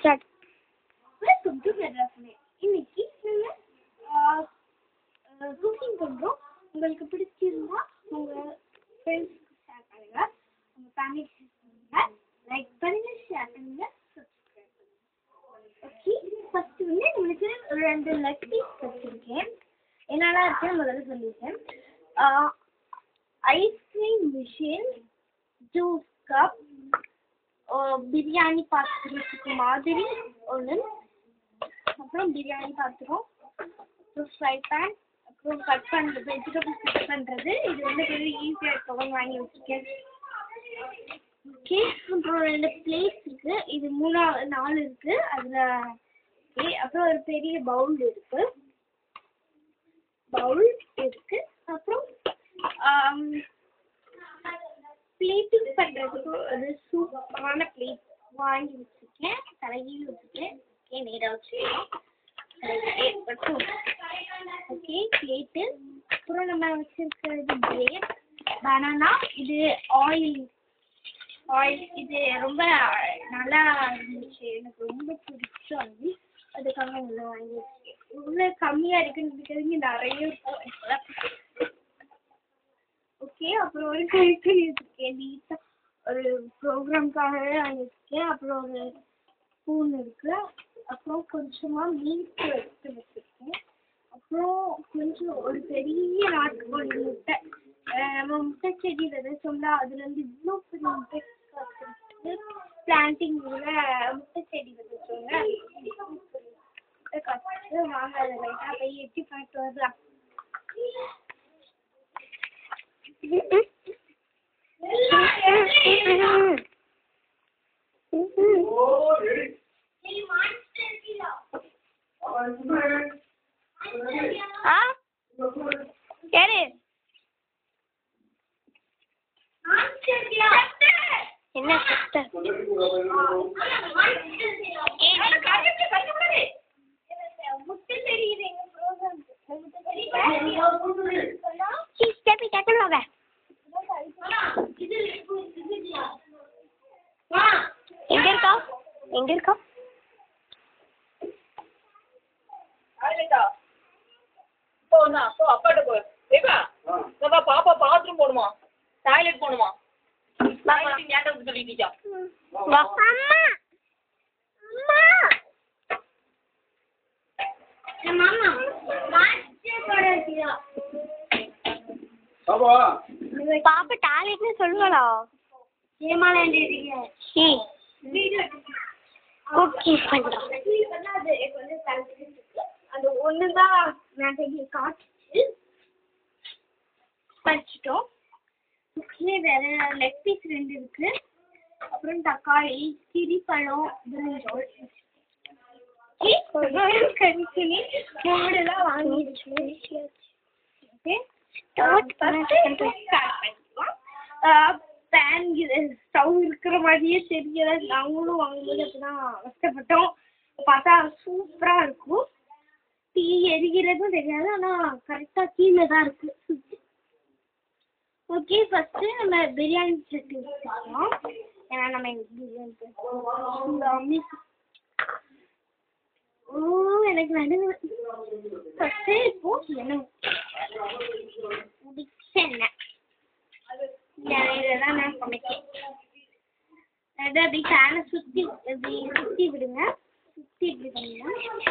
Start welcome to மெட்ராஸ்மே இன்னைக்கு நம்ம cooking பண்ணுறோம் உங்களுக்கு பிடிச்சிருந்தா உங்கள் ஃப்ரெண்ட்ஸ்க்கு ஷேர் பண்ணுங்க உங்கள் ஃபேமிலிக்கு ஷேர் பண்ணுங்க லைக் பண்ணுங்க ஷேர் பண்ணுங்க சப்ஸ்கிரைப் பண்ணுங்க ஓகே ஃபர்ஸ்ட் வந்து நம்மளுக்கு ரெண்டு லெக் பீஸ் வச்சுருக்கேன் என்னெல்லாம் இருக்குன்னு முதல்ல சொல்லியிருக்கேன் ice cream machine juice cup biryani பாத்திரத்துக்கு மாதிரி ஒன்று அப்புறம் பிரியாணி பாத்திரம் அப்புறம் ஃப்ரை பேன் அப்புறம் கட் பண்ணுறது வெஜிடபிள்ஸ் கட் பண்ணுறது இது வந்து கொஞ்சம் ஈஸியாக இருக்கவும் வாங்கி வச்சுருக்கேன் ஓகே அப்புறம் ரெண்டு பிளேட்ஸ் இருக்குது இது மூணாவது நாலு இருக்குது அதில் ஓகே அப்புறம் ஒரு பெரிய பவுல் இருக்குது பவுல் இருக்குது அப்புறம் பிளேட்டிங் பண்ணுறதுக்கு ஒரு சூப்பரான பிளேட் வாங்கி வச்சுருக்கேன் தலையில் வச்சுருக்கேன் ஓகே நேராக வச்சுக்கலாம் ஓகே பிளேட்டு அப்புறம் நம்ம வச்சுருக்கிறது பிளேட் பனானா இது ஆயில் ஆயில் இது ரொம்ப நல்லா இருந்துச்சு எனக்கு ரொம்ப பிடிச்சம் அது அதுக்காக உள்ள வாங்கி வச்சுருக்கேன் உள்ள கம்மியாக இருக்குன்னு தெரிஞ்சு நிறைய இருக்கும் ஓகே அப்புறம் ஒரு கைத்தறி வச்சுருக்கேன் நீட்டாக ஒரு ப்ரோக்ராம்க்காகவே வாங்கி வச்சுருக்கேன் அப்புறம் ஒரு ஸ்பூன் இருக்குது அப்புறம் கொஞ்சமாக மீட் எடுத்து வச்சுருக்கேன் அப்புறம் கொஞ்சம் ஒரு பெரிய நாட்டுக்கோழி முட்டை அஹ் நம்ம முட்டை செடி விதைச்சோம்னா அதுலேருந்து இவ்வளோ பெரிய முட்டை காய்ச்சிருக்கு பிளான்டிங் முட்டை செடி விதைச்சோங்க முட்டை காய்ச்சிட்டு வாங்க அதை லைட்டாக போய் எட்டி பார்த்து வரலாம் ஆ யாரு என்ன சிஸ்டர் முட்டை செடி இது எங்க ப்ரோக்ராம் சீ ஸ்டெப்பி டக்குனு வாங்க எங்க இருக்கா எங்க இருக்கா ஆயிலட்டா போ அண்ணா போ அப்பாட்ட போ ஏப்பா பாப்பா பாப்பா பாத்ரூம் போகணுமா டாய்லெட் போகணுமா டாய்லெட் ஏன்ட்ட வந்து சொல்லிட்டீங்க வா அம்மா அம்மா மாமா மாஸ்டர் போட வச்சியா பாப்பா பாப்பா டாய்லெட்னு சொல்லுவாளா ஏமாலாண்டிருக்கீங்க சீ வீடியோ ஓகே பண்றோம் அது ஒன்று தான் நான் காட்டுச்சு படிச்சிட்டோம் இதுலேயே வேற லெக் பீஸ் ரெண்டு இருக்கு அப்புறம் தக்காளி கிரி பழம் பிரிஞ்சோல் கணிச்சினி மாடெல்லாம் வாங்கிடுச்சு ஓகே ஸ்டார்ட் பண்ண பேன் ஸ்டவ் இருக்கிற மாதிரியே தெரியல நாங்களும் வாங்கும்போது அப்படிதான் கஷ்டப்பட்டோம் பார்த்தா சூப்பரா இருக்கும் தீ எரிகிறதும் தெரியாது ஆனா கரெக்டா கீழே தான் இருக்கு சுத்தி ஓகே ஃபர்ஸ்ட் நம்ம பிரியாணி சட்டி வச்சுக்கலாம் ஏன்னா நம்ம இன்னைக்கு பிரியாணி செய்யறோம். இந்த அம்மி- ஓ எனக்கு நடுவு ஃபர்ஸ்ட் இப்போ எண்ணெய் முடிச்ச எண்ணெய் இந்த இதெல்லாம் நான் சமைக்கேன் அதை அப்படி ஃபேனை சுற்றி இப்படி சுற்றி விடுங்க சுற்றி இப்படி பண்ணுங்க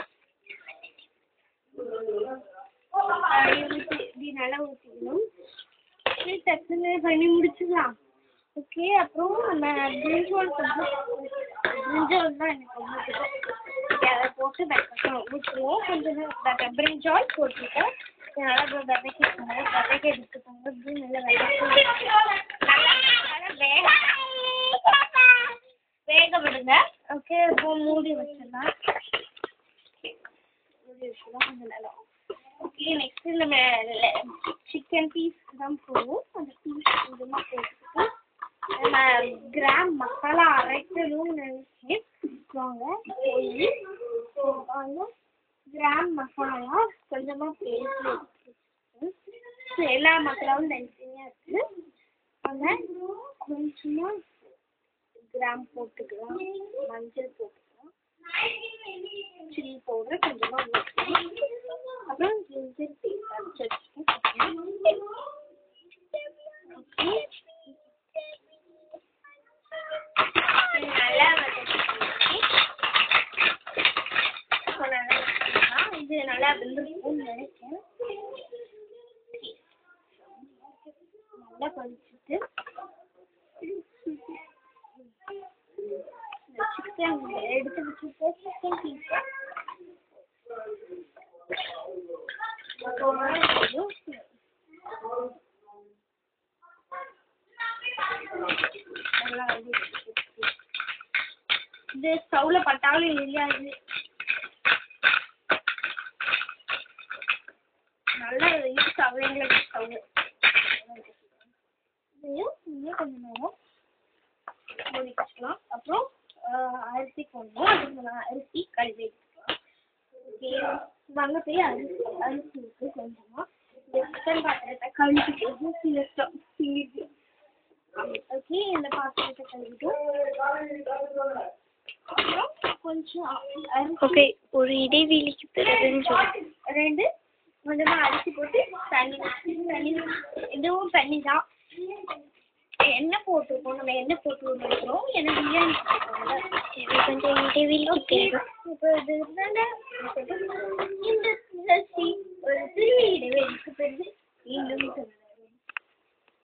அப்படியே ஊத்தி இப்படி நல்லா ஊற்றிக்கணும் அப்படியே டக்குன்னு பண்ணி முடிச்சிடலாம் ஓகே அப்புறம் நம்ம பிரிஞ்சோல் கொஞ்சம் பிரிஞ்சோல் தான் எனக்கு ரொம்ப பிடிக்கும் Okay, அதை போட்டு வெக்கணும் ஊற்றுவோம் கொஞ்சம் நேரம் பிரிஞ்சோல் போட்டுட்டோம் நல்லா விதைக்கிட்டு விதைக்க எடுத்துக்கோங்க இப்படி நல்லா விதைக்கணும் நல்லா நல்லா வேக வேக விடுங்க ஓகே இப்போ மூடி வச்சிடலாம் மூடி வச்சிடலாம் கொஞ்சம் நேரம் ஓகே நெக்ஸ்ட் நம்ம சிக்கன் பீஸ் தான் போடுவோம் அந்த பீஸ் கொஞ்சமாக போட்டுட்டு நம்ம கிராம் மசாலா அரைக்கணும்னு நினைச்சேன் வாங்க போய் வாங்க கிராம் மசாலா கொஞ்சமாக பேசி ஸோ எல்லா மசாலாவும் தனித்தனியாக இருக்குது வாங்க கொஞ்சமாக கிராம் போட்டுக்கலாம் மஞ்சள் போட்டுக்கலாம் அப்புறம் திருப்பி அரைச்சி வச்சுருக்கேன் ஓகே நல்லா வதக்கிட்டு இப்போ நல்லா வதக்கிக்கலாம். இது நல்லா வெந்திருக்கும்னு நினைக்கிறேன் நல்லா கொதிச்சுட்டு சிக்கன் எடுத்து வச்சுட்டு சிக்கன் பீஸ் நல்லா வதக்கிட்டு. இது ஸ்டவ்ல பட்டாலும் எரியாது நல்லா யூஸ் ஆகும் எங்களுக்கு ஸ்டவ் இதையும் இன்னும் கொஞ்சம் நேரம் மூடி வச்சுக்கலாம் அப்புறம் ஆஹ், அரிசி போடணும் அதுக்கு நான் அரிசி கழுவி வச்சுக்கலாம் ஓகே வாங்க போய் அரிசி அரிசி இருக்கு கொஞ்சமாக இந்த சிக்கன் பாத்திரத்தை கழுவிட்டு சில ஸ்டவ் சிங்கிட்டு ஓகே இந்த பாத்திரத்தை கழுவிட்டோம் அப்புறம் கொஞ்சம் அரிசி ஓகே ஒரு இடைவெளிக்கு பிறகுன்னு சொல்லு ரெண்டு கொஞ்சமா அரிசி போட்டு தண்ணி தண்ணி இதுவும் தண்ணி தான் எண்ணெய் போட்டிருக்கோம் நம்ம எண்ணெய் போட்டு விடுறோம் ஏன்னா பிரியாணி போட்டிருக்கோம்ல. சரி கொஞ்சம் இடைவெளிக்கு பிறகு இப்போ இது இருந்தாங்க